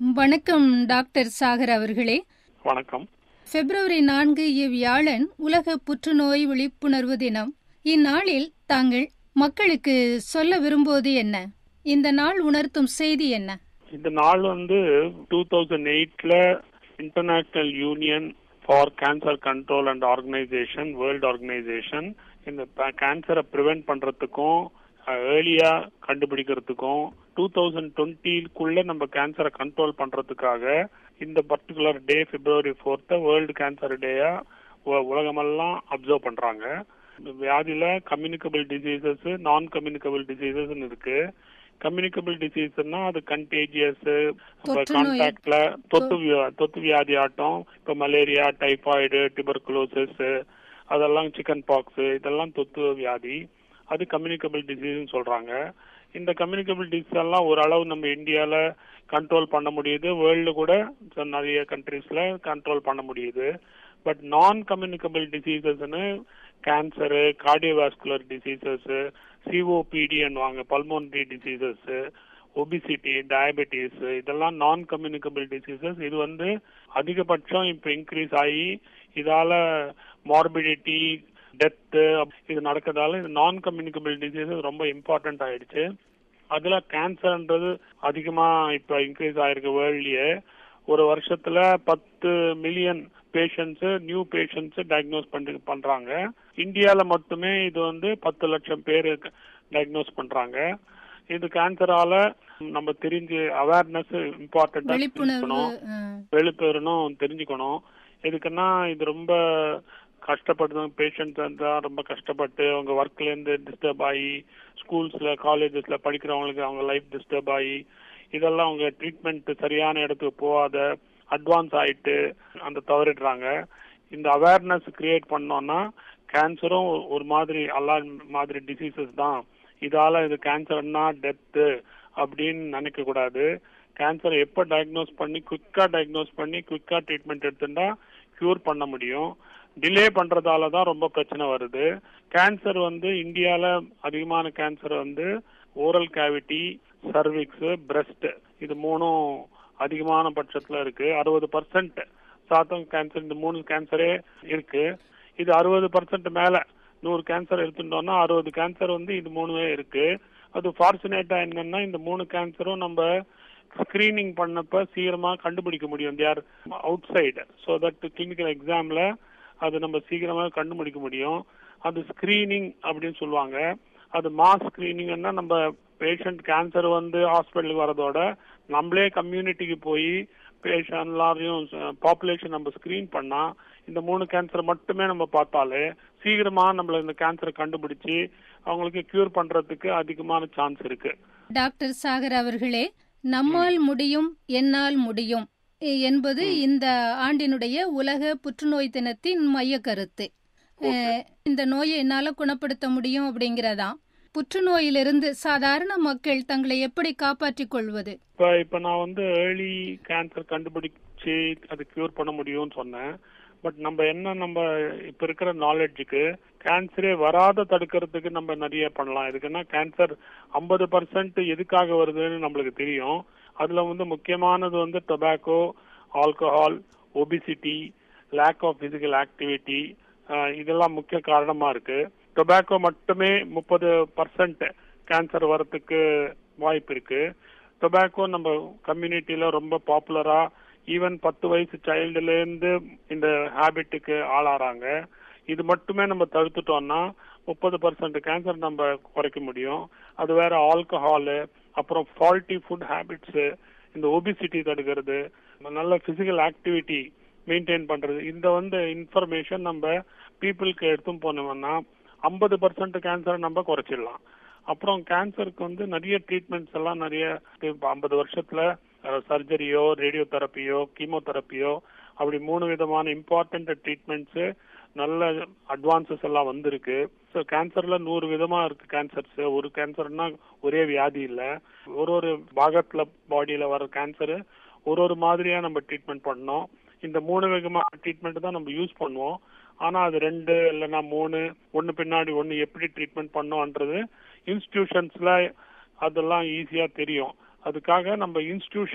வணக்கம் டாக்டர் சாகர் அவர்களே வணக்கம் பிப்ரவரி நான்கு இவ்வியாழன் உலக புற்றுநோய் விழிப்புணர்வு தினம் இந்நாளில் தாங்கள் மக்களுக்கு சொல்ல விரும்புவது என்ன இந்த நாள் உணர்த்தும் செய்தி என்ன இந்த நாள் வந்து டூ தௌசண்ட் எயிட்ல international union for cancer control and organisation world organisation இந்த கேன்சரை ப்ரிவென்ட் பண்றதுக்கும் ஏர்லியா கண்டுபிடிக்கிறதுக்கும் டூ தௌசண்ட் டுவெண்ட்டிக்குள்ள நம்ம கேன்சரை கண்ட்ரோல் பண்றதுக்காக இந்த பர்டிகுலர் டே பிப்ரவரி ஃபோர்த்த வேர்ல்டு கேன்சர் டேயா உலகமெல்லாம் அப்சர்வ் பண்றாங்க இந்த வியாதியில communicable diseases non communicable diseases இருக்கு கம்யூனிகபிள் டிசீஸ்னா அது கண்டேஜியஸ் கான்டாக்ட்ல தொத்து தொத்து வியாதி ஆட்டம் இப்ப மலேரியா டைபாய்டு டிபர்குலோசிஸ் அதெல்லாம் சிக்கன் பாக்ஸ் இதெல்லாம் தொத்து வியாதி அது கம்யூனிகபிள் டிசீஸ் சொல்றாங்க இந்த கம்யூனிகபிள் டிசீஸ் எல்லாம் ஓரளவு நம்ம இந்தியால கண்ட்ரோல் பண்ண முடியுது வேர்ல்டு கூட நிறைய கண்ட்ரீஸ்ல கண்ட்ரோல் பண்ண முடியுது பட் நான் கம்யூனிகபிள் டிசீசஸ்னு கேன்சரு கார்டியோவாஸ்குலர் டிசீசஸ் சிஓபிடி வாங்க பல்மோனரி டிசீசஸ் ஒபிசிட்டி டயபெட்டிஸ் இதெல்லாம் நான் கம்யூனிகபிள் டிசீசஸ் இது வந்து அதிகபட்சம் இப்ப இன்க்ரீஸ் ஆகி இதால மார்பிடிட்டி டெத்து இது நடக்கிறதால இது நான் கம்யூனிகபிள் டிசீசஸ் ரொம்ப இம்பார்ட்டன்ட் ஆயிடுச்சு அதுல கேன்சர்ன்றது அதிகமா இப்ப இன்க்ரீஸ் ஆயிருக்கு வேர்ல்ட்லயே ஒரு வருஷத்துல பத்து million patients new patients diagnose பண்ணி பண்றாங்க இந்தியால மட்டுமே இது வந்து பத்து லட்சம் பேர் டயக்னோஸ் பண்றாங்க இது கேன்சரால நம்ம தெரிஞ்சு அவேர்னஸ் இம்பார்ட்டன்டா தெரிஞ்சுக்கணும் விழிப்புணர்வும் தெரிஞ்சுக்கணும் எதுக்குன்னா இது ரொம்ப கஷ்டப்படுது பேஷண்ட்ஸ் வந்து ரொம்ப கஷ்டப்பட்டு அவங்க ஒர்க்ல இருந்து டிஸ்டர்ப் ஆகி ஸ்கூல்ஸ்ல காலேஜஸ்ல படிக்கிறவங்களுக்கு அவங்க லைஃப் டிஸ்டர்ப் ஆகி இதெல்லாம் அவங்க ட்ரீட்மெண்ட் சரியான இடத்துக்கு போகாத அட்வான்ஸ் ஆயிட்டு அந்த தவறிடுறாங்க இந்த அவேர்னஸ் கிரியேட் பண்ணோம்னா கேன்சரும் ஒரு மாதிரி எல்லா மாதிரி டிசீசஸ் தான் இதால இது கேன்சர்னா டெத்து அப்படின்னு நினைக்க கூடாது கேன்சர் எப்ப டயக்னோஸ் பண்ணி குவிக்கா டயக்னோஸ் பண்ணி குவிக்கா ட்ரீட்மெண்ட் எடுத்துட்டா கியூர் பண்ண முடியும் டிலே பண்றதால தான் ரொம்ப பிரச்சனை வருது கேன்சர் வந்து இந்தியால அதிகமான கேன்சர் வந்து ஓரல் கேவிட்டி சர்விக்ஸ் பிரஸ்ட் இது மூணும் அதிகமான பட்சத்துல இருக்கு அறுபது பர்சன்ட் சாத்தம் கேன்சர் இந்த மூணு கேன்சரே இருக்கு இது அறுபது பர்சன்ட் மேல நூறு கேன்சர் எடுத்துட்டோம்னா அறுபது கேன்சர் வந்து இது மூணுமே இருக்கு அது ஃபார்ச்சுனேட்டா என்னன்னா இந்த மூணு கேன்சரும் நம்ம ஸ்கிரீனிங் பண்ணப்ப சீக்கிரமா கண்டுபிடிக்க முடியும் there outside so that clinical எக்ஸாம்ல அது நம்ம சீக்கிரமா கண்டுபிடிக்க முடியும் அது ஸ்கிரீனிங் அப்படின்னு சொல்லுவாங்க அது மாஸ் ஸ்கிரீனிங்னா நம்ம பேஷண்ட் கேன்சர் வந்து ஹாஸ்பிட்டலுக்கு வரதோட நம்மளே கம்யூனிட்டிக்கு போய் பேஷண்ட் எல்லாரையும் பாப்புலேஷன் நம்ம ஸ்கிரீன் பண்ணா இந்த மூணு கேன்சர் மட்டுமே நம்ம பார்த்தாலே சீக்கிரமா நம்மள இந்த கேன்சரை கண்டுபிடிச்சு அவங்களுக்கு கியூர் பண்றதுக்கு அதிகமான சான்ஸ் இருக்கு டாக்டர் சாகர் அவர்களே நம்மால் முடியும் என்னால் முடியும் என்பது இந்த ஆண்டினுடைய உலக புற்றுநோய் தினத்தின் மைய கருத்து இந்த நோயை என்னால குணப்படுத்த முடியும் அப்படிங்கறதா புற்றுநோயிலிருந்து சாதாரண மக்கள் தங்களை எப்படி காப்பாற்றிக் கொள்வது இப்ப இப்ப நான் வந்து ஏர்லி கேன்சர் கண்டுபிடிச்சு அது கியூர் பண்ண முடியும்னு சொன்னேன் பட் நம்ம என்ன நம்ம இப்ப இருக்கிற நாலேஜுக்கு கேன்சரே வராத தடுக்கிறதுக்கு நம்ம நிறைய பண்ணலாம் எதுக்குன்னா கேன்சர் ஐம்பது பர்சன்ட் எதுக்காக வருதுன்னு நம்மளுக்கு தெரியும் அதுல வந்து முக்கியமானது வந்து tobacco alcohol obesity lack of physical activity இதெல்லாம் முக்கிய காரணமா இருக்கு டொபாக்கோ மட்டுமே முப்பது பர்சன்ட் கேன்சர் வரத்துக்கு வாய்ப்பு இருக்கு டொபாக்கோ நம்ம கம்யூனிட்டியில ரொம்ப பாப்புலரா ஈவன் பத்து வயசு சைல்டுல இருந்து இந்த ஹேபிட்டுக்கு ஆளாறாங்க இது மட்டுமே நம்ம தடுத்துட்டோம்னா முப்பது பர்சன்ட் கேன்சர் நம்ம குறைக்க முடியும் அது வேற ஆல்கஹாலு அப்புறம் ஃபால்ட்டி ஃபுட் ஹேபிட்ஸ் இந்த ஒபிசிட்டி தடுக்கிறது நல்ல பிசிக்கல் ஆக்டிவிட்டி மெயின்டைன் பண்றது இந்த வந்து இன்ஃபர்மேஷன் நம்ம பீப்புளுக்கு எடுத்து போனோம்னா ஐம்பது பர்சன்ட் கேன்சர் நம்ம குறைச்சிடலாம் அப்புறம் கேன்சருக்கு வந்து நிறைய ட்ரீட்மெண்ட்ஸ் எல்லாம் நிறைய ஐம்பது வருஷத்துல சர்ஜரியோ ரேடியோ தெரப்பியோ கீமோதெரப்பியோ அப்படி மூணு விதமான இம்பார்ட்டன்ட் ட்ரீட்மெண்ட்ஸ் நல்ல அட்வான்சஸ் எல்லாம் வந்திருக்கு ஸோ கேன்சர்ல நூறு விதமா இருக்கு கேன்சர்ஸ் ஒரு கேன்சர்னா ஒரே வியாதி இல்ல ஒரு ஒரு பாகத்துல பாடியில வர கேன்சர் ஒரு ஒரு மாதிரியா நம்ம ட்ரீட்மெண்ட் பண்ணோம் இந்த மூணு விதமான ட்ரீட்மெண்ட் தான் நம்ம யூஸ் பண்ணுவோம் ஆனா அது ரெண்டு இல்லைன்னா மூணு ஒன்னு பின்னாடி ஒன்னு எப்படி ட்ரீட்மெண்ட் பண்ணோன்றது இன்ஸ்டிடியூஷன்ஸ்ல அதெல்லாம் ஈஸியா தெரியும் அதுக்காக நம்ம இன்ஸ்டிடியூஷன்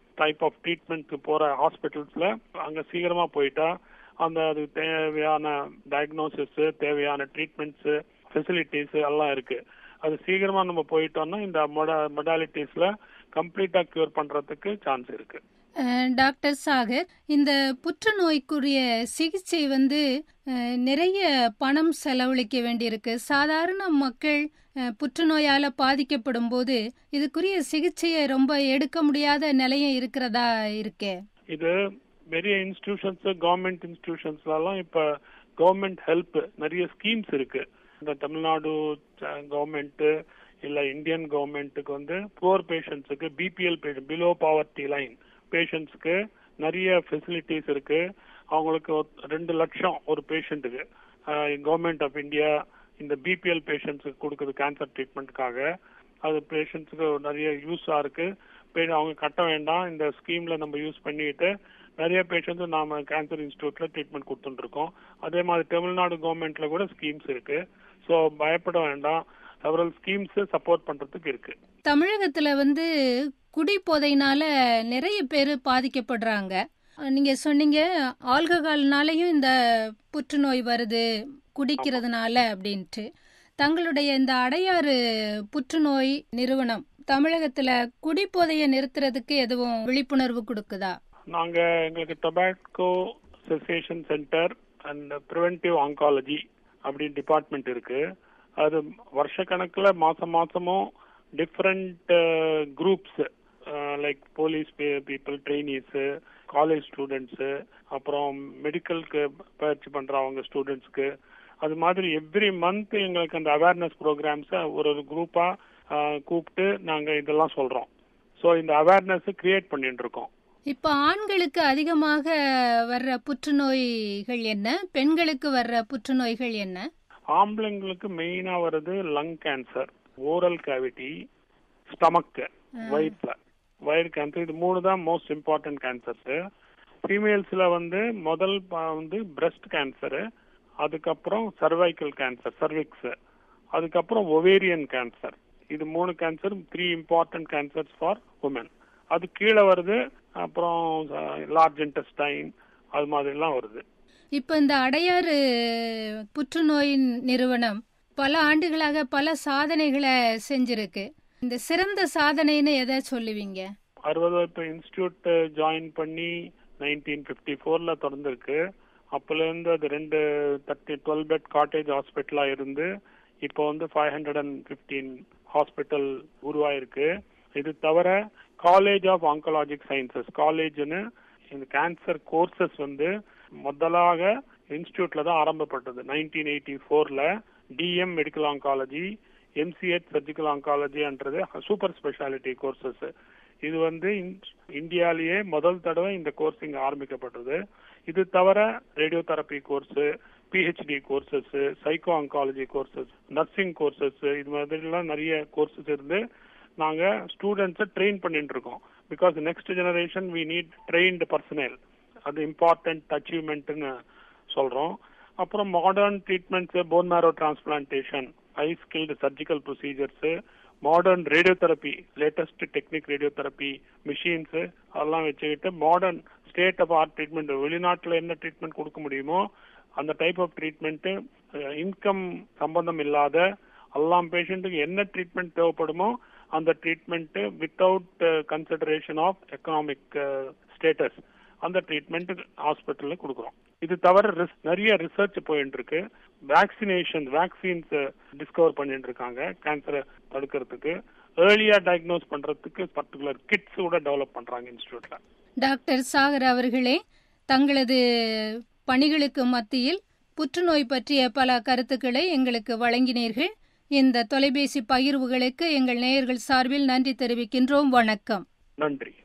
டைப் ஆஃப் ட்ரீட்மெண்ட்க்கு போற ஹாஸ்பிட்டல்ஸ்ல அங்க சீக்கிரமா போயிட்டா அந்த அது தேவையான டயக்னோசிஸ் தேவையான ட்ரீட்மெண்ட்ஸ் ஃபெசிலிட்டிஸ் எல்லாம் இருக்கு அது சீக்கிரமா நம்ம போயிட்டோம்னா இந்த மொடாலிட்டிஸ்ல கம்ப்ளீட்டா கியூர் பண்றதுக்கு சான்ஸ் இருக்கு டாக்டர் சாகர் இந்த புற்றுநோய்க்குரிய சிகிச்சை வந்து நிறைய பணம் செலவழிக்க வேண்டியிருக்கு சாதாரண மக்கள் புற்றுநோயால பாதிக்கப்படும் போது இதுக்குரிய சிகிச்சையை ரொம்ப எடுக்க முடியாத நிலையம் இருக்கிறதா இருக்கே இது பெரிய இன்ஸ்டிடியூஷன்ஸ் கவர்மெண்ட் இன்ஸ்டிடியூஷன்ஸ்லாம் இப்ப கவர்மெண்ட் ஹெல்ப் நிறைய ஸ்கீம்ஸ் இருக்கு இந்த தமிழ்நாடு கவர்மெண்ட் இல்ல இந்தியன் கவர்மெண்ட்டுக்கு வந்து புவர் பேஷண்ட்ஸுக்கு BPL patient below poverty line பேஷண்ட்ஸ்க்கு நிறைய ஃபெசிலிட்டிஸ் இருக்கு அவங்களுக்கு ரெண்டு லட்சம் ஒரு பேஷண்ட்டுக்கு கவர்மெண்ட் ஆஃப் இந்தியா இந்த பிபிஎல் பேஷண்ட்ஸுக்கு கொடுக்குறது கேன்சர் ட்ரீட்மெண்ட்டுக்காக அது பேஷண்ட்ஸுக்கு நிறைய யூஸா இருக்கு அவங்க கட்ட வேண்டாம் இந்த ஸ்கீம்ல நம்ம யூஸ் பண்ணிட்டு நிறைய பேஷண்ட்ஸ் நாம கேன்சர் இன்ஸ்டியூட்ல ட்ரீட்மெண்ட் கொடுத்துட்டு இருக்கோம் அதே மாதிரி தமிழ்நாடு கவர்மெண்ட்ல கூட ஸ்கீம்ஸ் இருக்கு ஸோ பயப்பட வேண்டாம் செவரல் ஸ்கீம்ஸ் சப்போர்ட் பண்றதுக்கு இருக்கு தமிழகத்துல வந்து குடிபோதையினால நிறைய பேர் பாதிக்கப்படுறாங்க நீங்க சொன்னீங்க ஆல்கஹால்னாலையும் இந்த புற்றுநோய் வருது குடிக்கிறதுனால அப்படின்ட்டு தங்களுடைய இந்த அடையாறு புற்றுநோய் நிறுவனம் தமிழகத்துல குடிபோதைய நிறுத்துறதுக்கு எதுவும் விழிப்புணர்வு கொடுக்குதா நாங்க எங்களுக்கு tobacco cessation centre and preventive oncology அப்படின்னு டிபார்ட்மெண்ட் இருக்கு அது வருஷ கணக்குல மாசம் மாசமும் different groups like police people trainees college students அப்புறம் மெடிக்கலுக்கு பயிற்சி பண்ற அவங்க ஸ்டூடெண்ட்ஸ்க்கு அது மாதிரி எவ்ரி மந்த் எங்களுக்கு அந்த அவேர்னஸ் ப்ரோக்ராம்ஸ ஒரு ஒரு குரூப்பா கூப்பிட்டு நாங்க இதெல்லாம் சொல்றோம் ஸோ இந்த அவேர்னஸ் கிரியேட் பண்ணிட்டு இருக்கோம் இப்ப ஆண்களுக்கு அதிகமாக வர்ற புற்றுநோய்கள் என்ன பெண்களுக்கு வர்ற புற்றுநோய்கள் என்ன ஆம்பளைங்களுக்கு மெயினா வர்றது lung cancer oral cavity stomach வயிற்றுல வயிறு கேன்சர் இது மூணு தான் மோஸ்ட் இம்பார்ட்டன்ட் கேன்சர்ஸ் ஃபீமேல்ஸ்ல வந்து முதல் வந்து பிரஸ்ட் கேன்சர் அதுக்கப்புறம் சர்வைக்கல் கேன்சர் சர்விக்ஸ் அதுக்கப்புறம் ஒவேரியன் கேன்சர் இது மூணு cancer three important cancers for women அது கீழே வருது அப்புறம் லார்ஜ் இன்டெஸ்டைன் அது மாதிரிலாம் வருது இப்ப இந்த அடையாறு புற்றுநோய் நிறுவனம் பல ஆண்டுகளாக பல சாதனைகளை செஞ்சிருக்கு இந்த சிறந்த சாதனைன்னு எதை சொல்லுவீங்க அறுபது இப்ப இன்ஸ்டியூட் ஜாயின் பண்ணி நைன்டீன் பிப்டி ஃபோர்ல திறந்திருக்கு அப்பல இருந்து அது ரெண்டு தேர்ட்டி டுவெல் பெட் காட்டேஜ் ஹாஸ்பிட்டலா இருந்து இப்போ வந்து five hundred and fifteen hospital உருவாயிருக்கு இது தவிர காலேஜ் ஆஃப் ஆங்கலாஜிக் சயின்சஸ் காலேஜ்னு இந்த கேன்சர் கோர்சஸ் வந்து முதலாக இன்ஸ்டியூட்ல தான் ஆரம்பப்பட்டது நைன்டீன் எயிட்டி ஃபோர்ல DM medical oncology MCH surgical ஆங்காலஜின்றது சூப்பர் ஸ்பெஷாலிட்டி கோர்சஸ் இது வந்து இந்தியாலேயே முதல் தடவை இந்த கோர்ஸ் இங்க ஆரம்பிக்கப்பட்டது இது தவிர radiotherapy course PhD courses psycho oncology courses nursing courses இது மாதிரிலாம் நிறைய கோர்சஸ் இருந்து நாங்க ஸ்டூடெண்ட்ஸை ட்ரெயின் பண்ணிட்டு இருக்கோம் because next generation we need trained personnel அது இம்பார்ட்டன்ட் அச்சீவ்மெண்ட்னு சொல்றோம் அப்புறம் modern treatments bone marrow transplantation high skilled surgical procedures modern radiotherapy latest technique radiotherapy machines அதெல்லாம் வச்சுக்கிட்டு modern state of art treatment வெளிநாட்டில் என்ன ட்ரீட்மெண்ட் கொடுக்க முடியுமோ அந்த டைப் ஆஃப் ட்ரீட்மெண்ட் இன்கம் சம்பந்தம் இல்லாத எல்லாம் பேஷண்ட்டுக்கு என்ன ட்ரீட்மெண்ட் தேவைப்படுமோ அந்த treatment without consideration of economic status அந்த ட்ரீட்மெண்ட் ஹாஸ்பிட்டல்ல கொடுக்குறோம் இது தவிர நிறைய ரிசர்ச் போயிட்டு இருக்கு வேக்சினேஷன் வேக்சின்ஸ் டிஸ்கவர் பண்ணிட்டு இருக்காங்க கேன்சரை தடுக்கிறதுக்கு ஏர்லியா டயக்னோஸ் பண்றதுக்கு பர்டிகுலர் கிட்ஸ் கூட டெவலப் பண்றாங்க இன்ஸ்டியூட்ல டாக்டர் சாகர் அவர்களே தங்களது பணிகளுக்கு மத்தியில் புற்றுநோய் பற்றிய பல கருத்துக்களை எங்களுக்கு வழங்கினீர்கள் இந்த தொலைபேசி பகிர்வுகளுக்கு எங்கள் நேயர்கள் சார்பில் நன்றி தெரிவிக்கின்றோம் வணக்கம் நன்றி